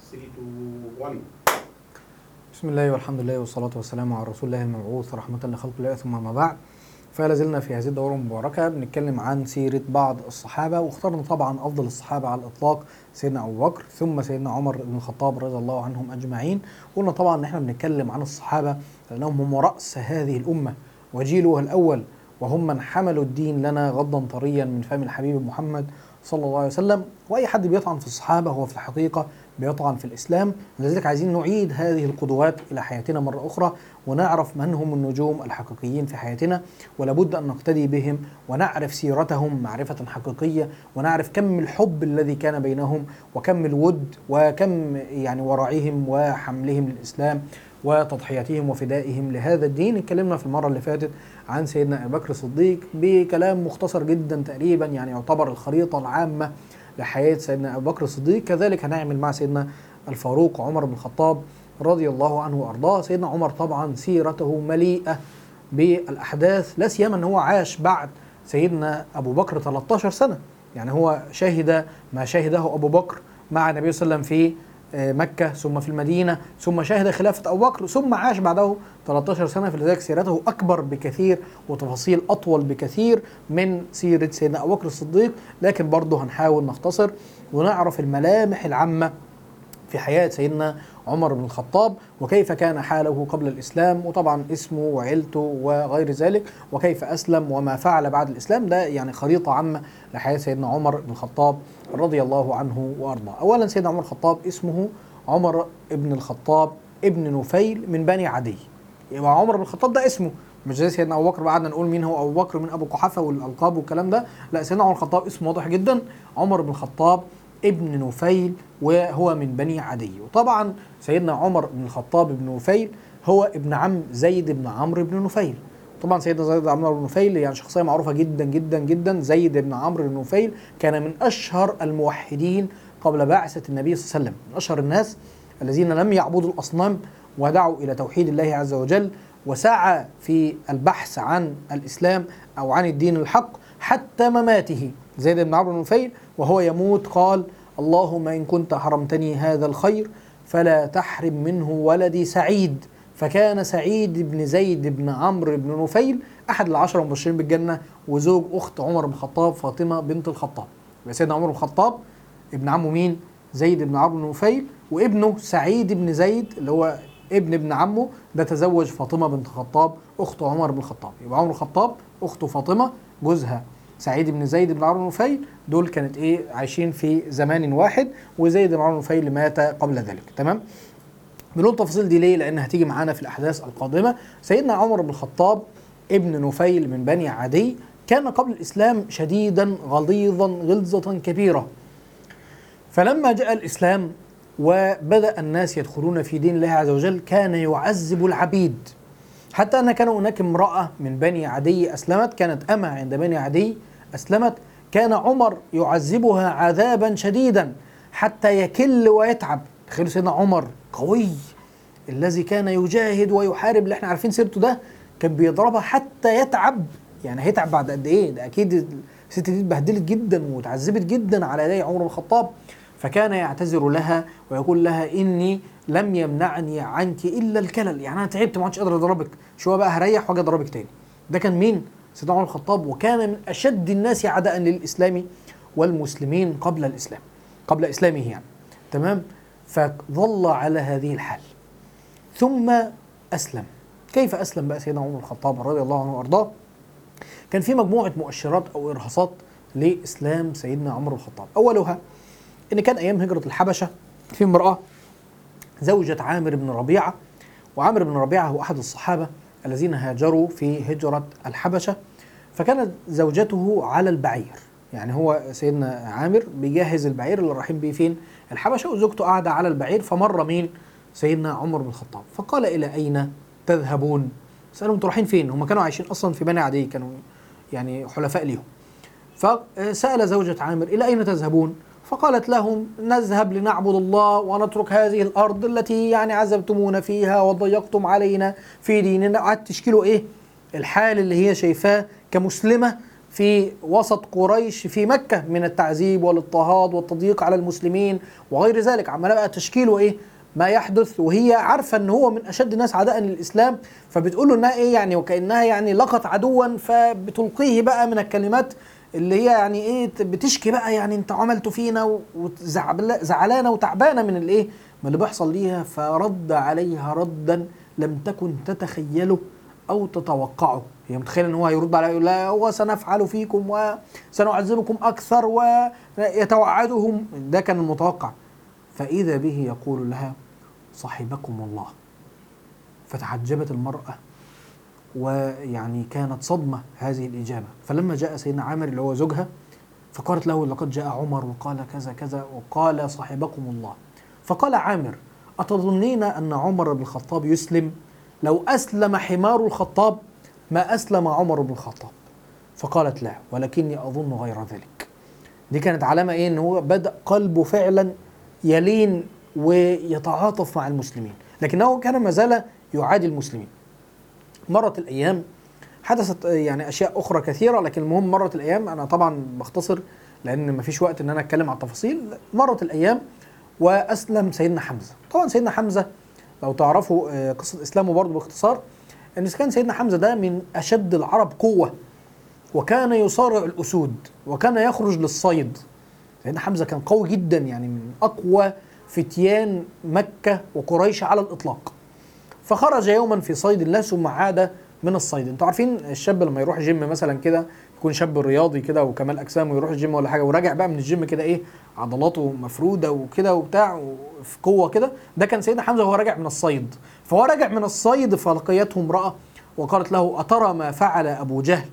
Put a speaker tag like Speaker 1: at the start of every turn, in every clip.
Speaker 1: 3 2 1
Speaker 2: بسم الله والحمد لله والصلاة والسلام على رسول الله المبعوث رحمة لخلق الله ثم ما بعد فلا زلنا في هذه الدورة المباركة بنتكلم عن سيرة بعض الصحابة واخترنا طبعا أفضل الصحابة على الإطلاق سيدنا أبو بكر ثم سيدنا عمر بن الخطاب رضي الله عنهم أجمعين قلنا طبعا إن إحنا بنتكلم عن الصحابة لأنهم هم رأس هذه الأمة وجيلها الأول وهم من حملوا الدين لنا غضا طريا من فم الحبيب محمد صلى الله عليه وسلم واي حد بيطعن في الصحابه هو في الحقيقه بيطعن في الاسلام لذلك عايزين نعيد هذه القدوات الى حياتنا مره اخرى ونعرف من هم النجوم الحقيقيين في حياتنا ولابد ان نقتدي بهم ونعرف سيرتهم معرفه حقيقيه ونعرف كم الحب الذي كان بينهم وكم الود وكم يعني ورعهم وحملهم للاسلام وتضحياتهم وفدائهم لهذا الدين اتكلمنا في المره اللي فاتت عن سيدنا ابي بكر الصديق بكلام مختصر جدا تقريبا يعني يعتبر الخريطه العامه لحياه سيدنا ابي بكر الصديق كذلك هنعمل مع سيدنا الفاروق عمر بن الخطاب رضي الله عنه وارضاه سيدنا عمر طبعا سيرته مليئه بالاحداث لا سيما ان هو عاش بعد سيدنا ابو بكر 13 سنه يعني هو شهد ما شهده ابو بكر مع النبي صلى الله عليه وسلم في مكة ثم في المدينة ثم شهد خلافة أبو بكر ثم عاش بعده 13 سنة فلذلك سيرته أكبر بكثير وتفاصيل أطول بكثير من سيرة سيدنا أبو بكر الصديق لكن برضه هنحاول نختصر ونعرف الملامح العامة في حياة سيدنا عمر بن الخطاب وكيف كان حاله قبل الإسلام وطبعا اسمه وعيلته وغير ذلك وكيف أسلم وما فعل بعد الإسلام ده يعني خريطة عامة لحياة سيدنا عمر بن الخطاب رضي الله عنه وأرضاه أولا سيدنا عمر الخطاب اسمه عمر بن الخطاب ابن نفيل من بني عدي يبقى عمر بن الخطاب ده اسمه مش زي سيدنا ابو بكر قعدنا نقول مين هو ابو بكر من ابو قحافه والالقاب والكلام ده لا سيدنا عمر الخطاب اسمه واضح جدا عمر بن الخطاب ابن نفيل وهو من بني عدي وطبعا سيدنا عمر بن الخطاب بن نفيل هو ابن عم زيد بن عمرو بن نفيل طبعا سيدنا زيد بن عمرو بن نفيل يعني شخصيه معروفه جدا جدا جدا زيد بن عمرو بن نفيل كان من اشهر الموحدين قبل بعثه النبي صلى الله عليه وسلم من اشهر الناس الذين لم يعبدوا الاصنام ودعوا الى توحيد الله عز وجل وسعى في البحث عن الاسلام او عن الدين الحق حتى مماته زيد بن عمرو بن نفيل وهو يموت قال اللهم ان كنت حرمتني هذا الخير فلا تحرم منه ولدي سعيد فكان سعيد بن زيد بن عمرو بن نفيل احد العشره المبشرين بالجنه وزوج اخت عمر بن الخطاب فاطمه بنت الخطاب يبقى سيدنا عمر بن الخطاب ابن عمه مين؟ زيد بن عمرو بن نفيل وابنه سعيد بن زيد اللي هو ابن ابن عمه ده تزوج فاطمه بنت الخطاب اخت عمر بن الخطاب يبقى عمر الخطاب اخته فاطمه جوزها سعيد بن زيد بن عمرو بن نفيل دول كانت ايه عايشين في زمان واحد وزيد بن عمرو بن نفيل مات قبل ذلك تمام بنقول التفاصيل دي ليه لان هتيجي معانا في الاحداث القادمه سيدنا عمر بن الخطاب ابن نفيل من بني عدي كان قبل الاسلام شديدا غليظا غلظه كبيره فلما جاء الاسلام وبدا الناس يدخلون في دين الله عز وجل كان يعذب العبيد حتى ان كان هناك امراه من بني عدي اسلمت كانت اما عند بني عدي اسلمت كان عمر يعذبها عذابا شديدا حتى يكل ويتعب تخيلوا سيدنا عمر قوي الذي كان يجاهد ويحارب اللي احنا عارفين سيرته ده كان بيضربها حتى يتعب يعني هيتعب بعد قد ايه ده اكيد الست دي اتبهدلت جدا واتعذبت جدا على يدي عمر بن الخطاب فكان يعتذر لها ويقول لها اني لم يمنعني عنك الا الكلل يعني انا تعبت ما عادش قادر اضربك شويه بقى هريح واجي اضربك تاني ده كان مين سيدنا عمر الخطاب وكان من اشد الناس عداء للاسلام والمسلمين قبل الاسلام قبل اسلامه يعني تمام فظل على هذه الحال ثم اسلم كيف اسلم بقى سيدنا عمر الخطاب رضي الله عنه وارضاه كان في مجموعه مؤشرات او ارهاصات لاسلام سيدنا عمر الخطاب اولها ان كان ايام هجره الحبشه في امراه زوجة عامر بن ربيعه وعامر بن ربيعه هو احد الصحابه الذين هاجروا في هجره الحبشه فكانت زوجته على البعير يعني هو سيدنا عامر بيجهز البعير اللي رايحين بيه فين الحبشه وزوجته قاعده على البعير فمر مين سيدنا عمر بن الخطاب فقال الى اين تذهبون سالهم انتوا رايحين فين هم كانوا عايشين اصلا في بني عدي كانوا يعني حلفاء ليهم فسال زوجة عامر الى اين تذهبون فقالت لهم نذهب لنعبد الله ونترك هذه الارض التي يعني عذبتمونا فيها وضيقتم علينا في ديننا قعدت تشكيله ايه الحال اللي هي شايفاه كمسلمه في وسط قريش في مكة من التعذيب والاضطهاد والتضييق على المسلمين وغير ذلك عمالة بقى تشكيل وإيه ما يحدث وهي عارفة أن هو من أشد الناس عداء للإسلام فبتقول له إنها إيه يعني وكأنها يعني لقت عدوا فبتلقيه بقى من الكلمات اللي هي يعني ايه بتشكي بقى يعني انت عملتوا فينا وزعلانه وتعبانه من الايه من اللي بيحصل ليها فرد عليها ردا لم تكن تتخيله او تتوقعه هي متخيله ان هو هيرد عليها يقول لا وسنفعل فيكم وسنعذبكم اكثر ويتوعدهم ده كان المتوقع فاذا به يقول لها صاحبكم الله فتعجبت المراه ويعني كانت صدمة هذه الإجابة فلما جاء سيدنا عامر اللي هو زوجها فقالت له لقد جاء عمر وقال كذا كذا وقال صاحبكم الله فقال عامر أتظنين أن عمر بن الخطاب يسلم لو أسلم حمار الخطاب ما أسلم عمر بن الخطاب فقالت لا ولكني أظن غير ذلك دي كانت علامة إيه إن هو بدأ قلبه فعلا يلين ويتعاطف مع المسلمين لكنه كان ما زال يعادي المسلمين مرت الايام حدثت يعني اشياء اخرى كثيره لكن المهم مرت الايام انا طبعا بختصر لان مفيش وقت ان انا اتكلم عن التفاصيل مرت الايام واسلم سيدنا حمزه طبعا سيدنا حمزه لو تعرفوا آه، قصه اسلامه برضه باختصار ان كان سيدنا حمزه ده من اشد العرب قوه وكان يصارع الاسود وكان يخرج للصيد سيدنا حمزه كان قوي جدا يعني من اقوى فتيان مكه وقريش على الاطلاق فخرج يوما في صيد الله ثم عاد من الصيد انتوا عارفين الشاب لما يروح جيم مثلا كده يكون شاب رياضي كده وكمال اجسام ويروح الجيم ولا حاجه وراجع بقى من الجيم كده ايه عضلاته مفروده وكده وبتاع وفي قوه كده ده كان سيدنا حمزه وهو راجع من الصيد فهو راجع من الصيد فلقيته امراه وقالت له اترى ما فعل ابو جهل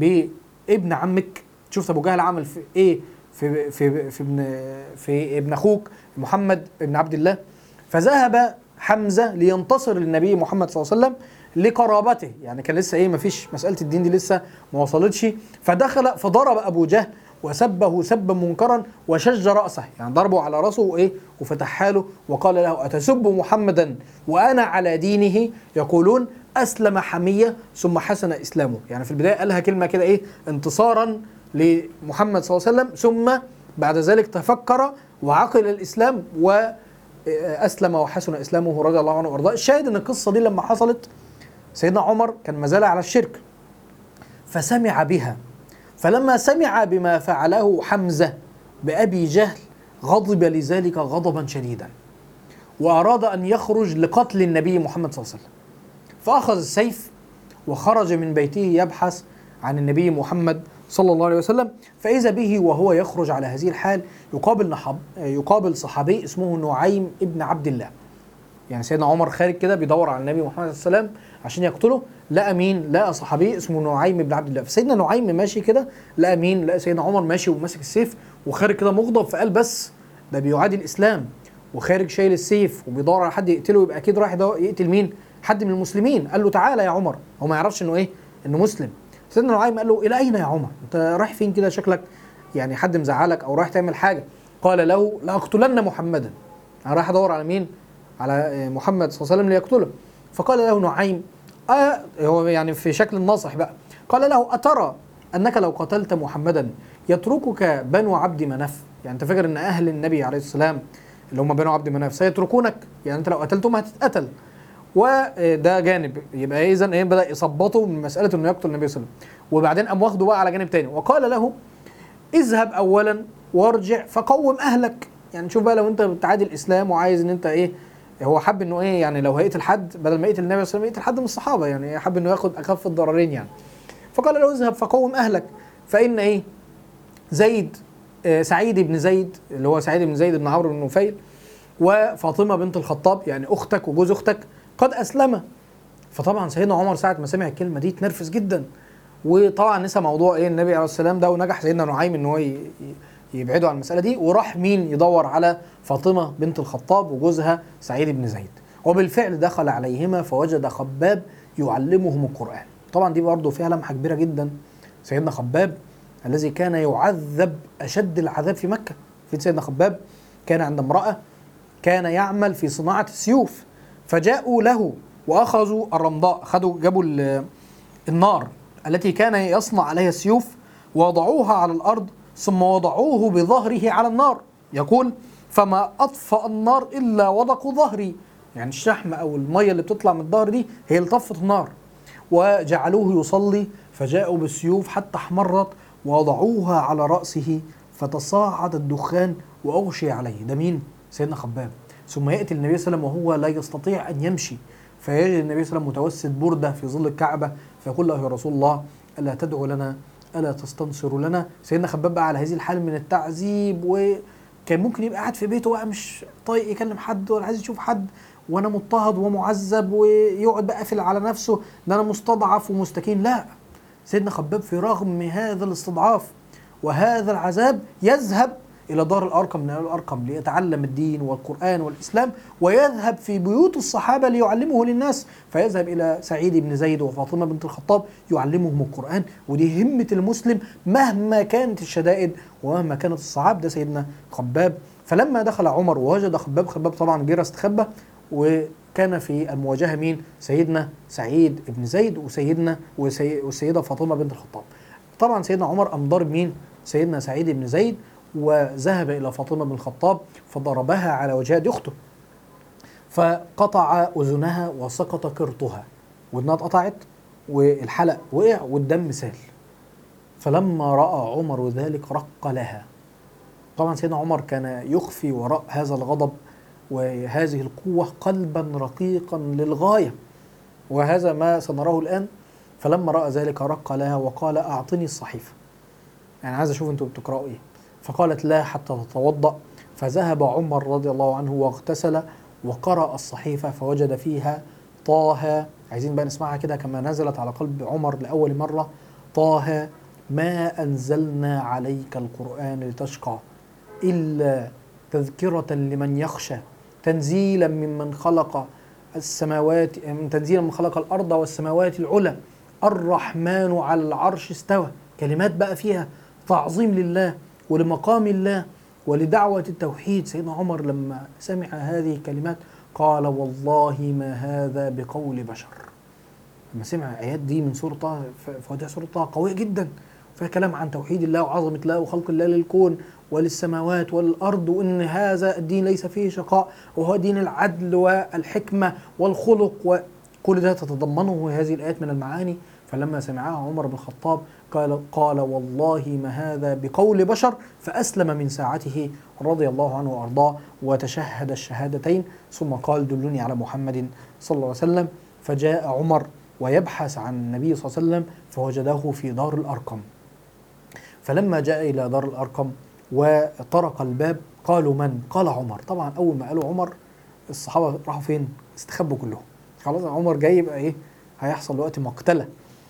Speaker 2: بابن عمك شفت ابو جهل عمل في ايه في في في ابن في ابن اخوك محمد ابن عبد الله فذهب حمزه لينتصر للنبي محمد صلى الله عليه وسلم لقرابته يعني كان لسه ايه ما فيش مساله الدين دي لسه ما وصلتش فدخل فضرب ابو جهل وسبه سبا منكرا وشج راسه يعني ضربه على راسه وايه وفتح له وقال له اتسب محمدا وانا على دينه يقولون اسلم حميه ثم حسن اسلامه يعني في البدايه قالها كلمه كده ايه انتصارا لمحمد صلى الله عليه وسلم ثم بعد ذلك تفكر وعقل الاسلام و اسلم وحسن اسلامه رضي الله عنه وارضاه الشاهد ان القصه دي لما حصلت سيدنا عمر كان مازال على الشرك فسمع بها فلما سمع بما فعله حمزه بابي جهل غضب لذلك غضبا شديدا واراد ان يخرج لقتل النبي محمد صلى الله عليه وسلم فاخذ السيف وخرج من بيته يبحث عن النبي محمد صلى الله عليه وسلم فإذا به وهو يخرج على هذه الحال يقابل نحب يقابل صحابي اسمه نعيم ابن عبد الله يعني سيدنا عمر خارج كده بيدور على النبي محمد صلى الله عليه وسلم عشان يقتله لقى مين؟ لقى صحابي اسمه نعيم ابن عبد الله فسيدنا نعيم ماشي كده لقى مين؟ لقى سيدنا عمر ماشي وماسك السيف وخارج كده مغضب فقال بس ده بيعادي الاسلام وخارج شايل السيف وبيدور على حد يقتله يبقى اكيد رايح يقتل مين؟ حد من المسلمين قال له تعالى يا عمر هو ما يعرفش انه ايه؟ انه مسلم سيدنا نعيم قال له الى اين يا عمر انت رايح فين كده شكلك يعني حد مزعلك او رايح تعمل حاجه قال له لاقتلن محمدا انا رايح ادور على مين على محمد صلى الله عليه وسلم ليقتله فقال له نعيم آه هو يعني في شكل الناصح بقى قال له اترى انك لو قتلت محمدا يتركك بنو عبد مناف يعني انت فاكر ان اهل النبي عليه السلام اللي هم بنو عبد مناف سيتركونك يعني انت لو قتلتهم هتتقتل وده جانب يبقى اذا ايه بدا يثبطه من مساله انه يقتل النبي صلى الله عليه وسلم وبعدين قام واخده بقى على جانب تاني وقال له اذهب اولا وارجع فقوم اهلك يعني شوف بقى لو انت بتعادي الاسلام وعايز ان انت ايه هو حب انه ايه يعني لو هيقتل حد بدل ما يقتل النبي صلى الله عليه وسلم يقتل حد من الصحابه يعني حب انه ياخد اخف الضررين يعني فقال له اذهب فقوم اهلك فان ايه زيد آه سعيد بن زيد اللي هو سعيد بن زيد بن عمرو بن نفيل وفاطمه بنت الخطاب يعني اختك وجوز اختك قد اسلم فطبعا سيدنا عمر ساعه ما سمع الكلمه دي اتنرفز جدا وطبعا نسى موضوع ايه النبي عليه السلام ده ونجح سيدنا نعيم ان هو يبعده عن المساله دي وراح مين يدور على فاطمه بنت الخطاب وجوزها سعيد بن زيد وبالفعل دخل عليهما فوجد خباب يعلمهم القران طبعا دي برضه فيها لمحه كبيره جدا سيدنا خباب الذي كان يعذب اشد العذاب في مكه في سيدنا خباب كان عند امراه كان يعمل في صناعه السيوف فجاءوا له واخذوا الرمضاء خدوا جابوا النار التي كان يصنع عليها السيوف ووضعوها على الارض ثم وضعوه بظهره على النار يقول فما اطفأ النار الا وضقوا ظهري يعني الشحم او الميه اللي بتطلع من الظهر دي هي اللي طفت النار وجعلوه يصلي فجاءوا بالسيوف حتى احمرت ووضعوها على راسه فتصاعد الدخان واغشي عليه ده مين سيدنا خباب ثم ياتي النبي صلى الله عليه وسلم وهو لا يستطيع ان يمشي فيجد النبي صلى الله عليه وسلم متوسد برده في ظل الكعبه فيقول له يا رسول الله الا تدعو لنا الا تستنصر لنا سيدنا خباب بقى على هذه الحال من التعذيب وكان ممكن يبقى قاعد في بيته بقى مش طايق يكلم حد ولا عايز يشوف حد وانا مضطهد ومعذب ويقعد بقى قافل على نفسه ان انا مستضعف ومستكين لا سيدنا خباب في رغم هذا الاستضعاف وهذا العذاب يذهب الى دار الارقم من الارقم ليتعلم الدين والقران والاسلام ويذهب في بيوت الصحابه ليعلمه للناس فيذهب الى سعيد بن زيد وفاطمه بنت الخطاب يعلمهم القران ودي همه المسلم مهما كانت الشدائد ومهما كانت الصعاب ده سيدنا خباب فلما دخل عمر ووجد خباب خباب طبعا جرى استخبى وكان في المواجهه مين؟ سيدنا سعيد بن زيد وسيدنا وسي والسيده فاطمه بنت الخطاب. طبعا سيدنا عمر قام ضارب مين؟ سيدنا سعيد بن زيد وذهب الى فاطمه بن الخطاب فضربها على وجهها دي اخته. فقطع اذنها وسقط قرطها ودنها اتقطعت والحلق وقع والدم سال. فلما راى عمر ذلك رق لها. طبعا سيدنا عمر كان يخفي وراء هذا الغضب وهذه القوة قلبا رقيقا للغاية وهذا ما سنراه الآن فلما رأى ذلك رق لها وقال أعطني الصحيفة يعني عايز أشوف أنتوا بتقرأوا إيه فقالت لا حتى تتوضأ فذهب عمر رضي الله عنه واغتسل وقرأ الصحيفة فوجد فيها طه عايزين بقى نسمعها كده كما نزلت على قلب عمر لأول مرة طه ما أنزلنا عليك القرآن لتشقى إلا تذكرة لمن يخشى تنزيلا ممن خلق السماوات تنزيلا من خلق الارض والسماوات العلى الرحمن على العرش استوى كلمات بقى فيها تعظيم لله ولمقام الله ولدعوة التوحيد سيدنا عمر لما سمع هذه الكلمات قال والله ما هذا بقول بشر لما سمع الآيات دي من سورة طه فواتح سورة طه قوية جدا فيها كلام عن توحيد الله وعظمة الله وخلق الله للكون وللسماوات والأرض وإن هذا الدين ليس فيه شقاء وهو دين العدل والحكمة والخلق وكل ده تتضمنه هذه الآيات من المعاني فلما سمعها عمر بن الخطاب قال قال والله ما هذا بقول بشر فأسلم من ساعته رضي الله عنه وأرضاه وتشهد الشهادتين ثم قال دلوني على محمد صلى الله عليه وسلم فجاء عمر ويبحث عن النبي صلى الله عليه وسلم فوجده في دار الأرقم فلما جاء إلى دار الأرقم وطرق الباب قالوا من؟ قال عمر طبعا أول ما قالوا عمر الصحابة راحوا فين؟ استخبوا كلهم خلاص عمر جاي يبقى إيه؟ هيحصل وقت مقتلة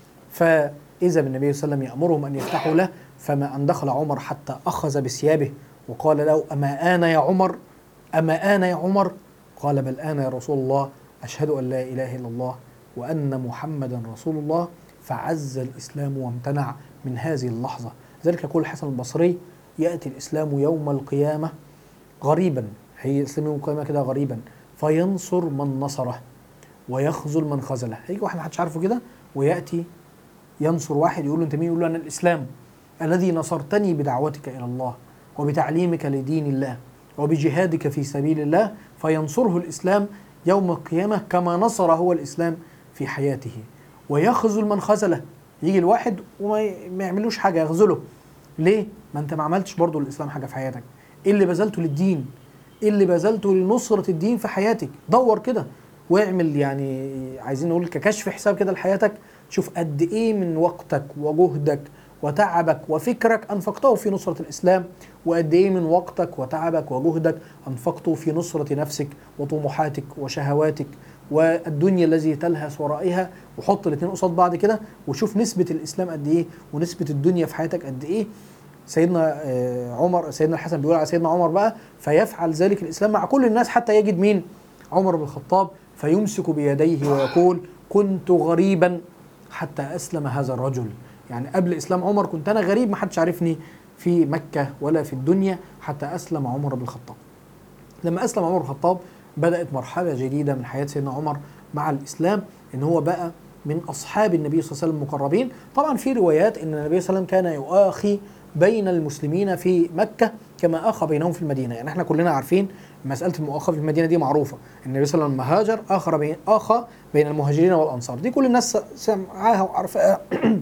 Speaker 2: فإذا بالنبي صلى الله عليه وسلم يأمرهم أن يفتحوا له فما أن دخل عمر حتى أخذ بثيابه وقال له أما آن يا عمر أما آن يا عمر قال بل آن يا رسول الله أشهد أن لا إله إلا الله وأن محمدا رسول الله فعز الإسلام وامتنع من هذه اللحظة ذلك يقول الحسن البصري يأتي الإسلام يوم القيامة غريبا هي الإسلام يوم القيامة كده غريبا فينصر من نصره ويخذل من خذله هيجي واحد ما حدش عارفه كده ويأتي ينصر واحد يقول له أنت مين يقول له أنا الإسلام الذي نصرتني بدعوتك إلى الله وبتعليمك لدين الله وبجهادك في سبيل الله فينصره الإسلام يوم القيامة كما نصر هو الإسلام في حياته ويخذل من خذله يجي الواحد وما يعملوش حاجة يخذله ليه؟ ما انت ما عملتش برضه للاسلام حاجه في حياتك ايه اللي بذلته للدين ايه اللي بذلته لنصره الدين في حياتك دور كده واعمل يعني عايزين نقول ككشف حساب كده لحياتك شوف قد ايه من وقتك وجهدك وتعبك وفكرك انفقته في نصره الاسلام وقد ايه من وقتك وتعبك وجهدك انفقته في نصره نفسك وطموحاتك وشهواتك والدنيا الذي تلهث ورائها وحط الاثنين قصاد بعض كده وشوف نسبه الاسلام قد ايه ونسبه الدنيا في حياتك قد ايه سيدنا عمر سيدنا الحسن بيقول على سيدنا عمر بقى فيفعل ذلك الاسلام مع كل الناس حتى يجد مين عمر بن الخطاب فيمسك بيديه ويقول كنت غريبا حتى اسلم هذا الرجل يعني قبل اسلام عمر كنت انا غريب ما حدش عارفني في مكه ولا في الدنيا حتى اسلم عمر بن الخطاب لما اسلم عمر بن الخطاب بدات مرحله جديده من حياه سيدنا عمر مع الاسلام ان هو بقى من اصحاب النبي صلى الله عليه وسلم المقربين طبعا في روايات ان النبي صلى الله عليه وسلم كان يؤاخي بين المسلمين في مكه كما اخى بينهم في المدينه يعني احنا كلنا عارفين مساله المؤاخاه في المدينه دي معروفه النبي صلى الله عليه وسلم لما هاجر اخر بين اخى بين المهاجرين والانصار دي كل الناس سمعاها وعارفاها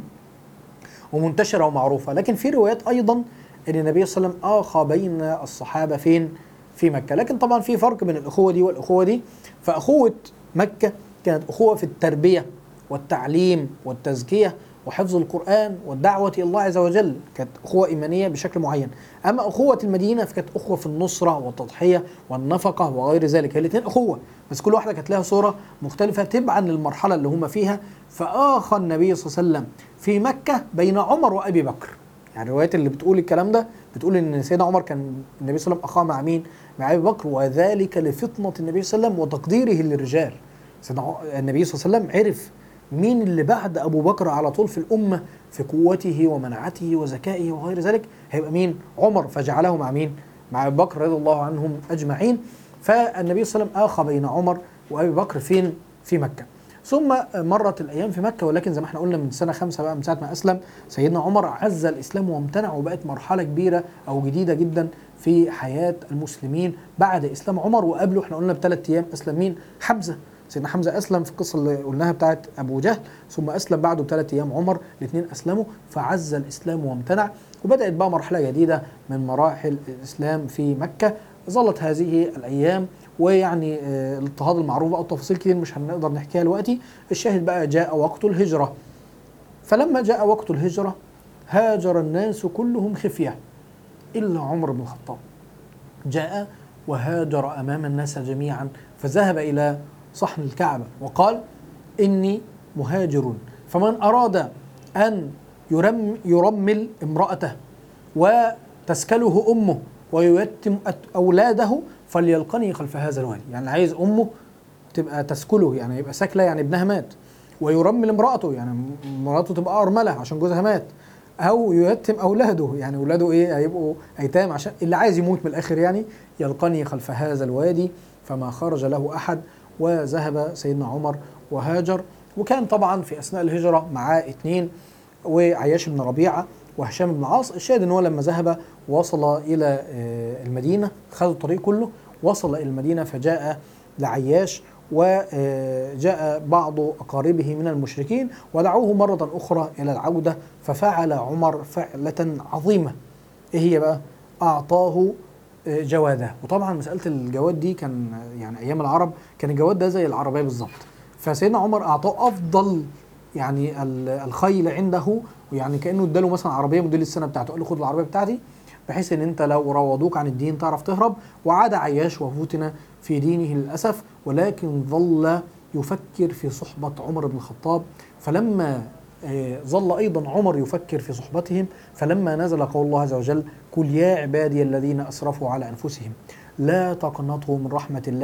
Speaker 2: ومنتشره ومعروفه لكن في روايات ايضا ان النبي صلى الله عليه وسلم اخى بين الصحابه فين في مكه لكن طبعا في فرق بين الاخوه دي والاخوه دي فاخوه مكه كانت اخوه في التربيه والتعليم والتزكيه وحفظ القرآن والدعوة إلى الله عز وجل كانت أخوة إيمانية بشكل معين أما أخوة المدينة فكانت أخوة في النصرة والتضحية والنفقة وغير ذلك هي الاثنين أخوة بس كل واحدة كانت لها صورة مختلفة تبعا للمرحلة اللي هم فيها فآخى النبي صلى الله عليه وسلم في مكة بين عمر وأبي بكر يعني الروايات اللي بتقول الكلام ده بتقول ان سيدنا عمر كان النبي صلى الله عليه وسلم اخاه مع مين؟ مع ابي بكر وذلك لفطنه النبي صلى الله عليه وسلم وتقديره للرجال. سيدنا النبي صلى الله عليه وسلم عرف مين اللي بعد ابو بكر على طول في الامه في قوته ومنعته وذكائه وغير ذلك هيبقى مين؟ عمر فجعله مع مين؟ مع ابي بكر رضي الله عنهم اجمعين فالنبي صلى الله عليه وسلم اخى بين عمر وابي بكر فين؟ في مكه. ثم مرت الايام في مكه ولكن زي ما احنا قلنا من سنه خمسه بقى من ساعه ما اسلم سيدنا عمر عز الاسلام وامتنع وبقت مرحله كبيره او جديده جدا في حياه المسلمين بعد اسلام عمر وقبله احنا قلنا بثلاث ايام اسلم مين؟ حمزه سيدنا حمزه اسلم في القصه اللي قلناها بتاعت ابو جهل ثم اسلم بعده بثلاث ايام عمر الاثنين اسلموا فعز الاسلام وامتنع وبدات بقى مرحله جديده من مراحل الاسلام في مكه ظلت هذه الايام ويعني آه الاضطهاد المعروف بقى التفاصيل كتير مش هنقدر نحكيها دلوقتي الشاهد بقى جاء وقت الهجره فلما جاء وقت الهجره هاجر الناس كلهم خفيه الا عمر بن الخطاب جاء وهاجر امام الناس جميعا فذهب الى صحن الكعبه وقال اني مهاجر فمن اراد ان يرم يرمل امراته وتسكله امه ويتم اولاده فليلقني خلف هذا الوادي يعني عايز امه تبقى تسكله يعني يبقى ساكله يعني ابنها مات ويرمل امراته يعني مراته تبقى ارمله عشان جوزها مات او يتم اولاده يعني اولاده ايه هيبقوا ايتام عشان اللي عايز يموت من الاخر يعني يلقني خلف هذا الوادي فما خرج له احد وذهب سيدنا عمر وهاجر وكان طبعا في اثناء الهجره معاه اثنين وعياش بن ربيعه وهشام بن عاص الشاهد ان هو لما ذهب وصل الى المدينه خذ الطريق كله وصل الى المدينه فجاء لعياش وجاء بعض اقاربه من المشركين ودعوه مره اخرى الى العوده ففعل عمر فعله عظيمه ايه هي بقى؟ اعطاه جواده وطبعا مساله الجواد دي كان يعني ايام العرب كان الجواد ده زي العربيه بالظبط فسيدنا عمر اعطاه افضل يعني الخيل عنده ويعني كانه اداله مثلا عربيه موديل السنه بتاعته قال له خد العربيه بتاعتي بحيث ان انت لو راودوك عن الدين تعرف تهرب وعاد عياش وفتن في دينه للاسف ولكن ظل يفكر في صحبه عمر بن الخطاب فلما ظل ايضا عمر يفكر في صحبتهم فلما نزل قول الله عز وجل قل يا عبادي الذين اسرفوا على انفسهم لا تقنطوا من رحمه الله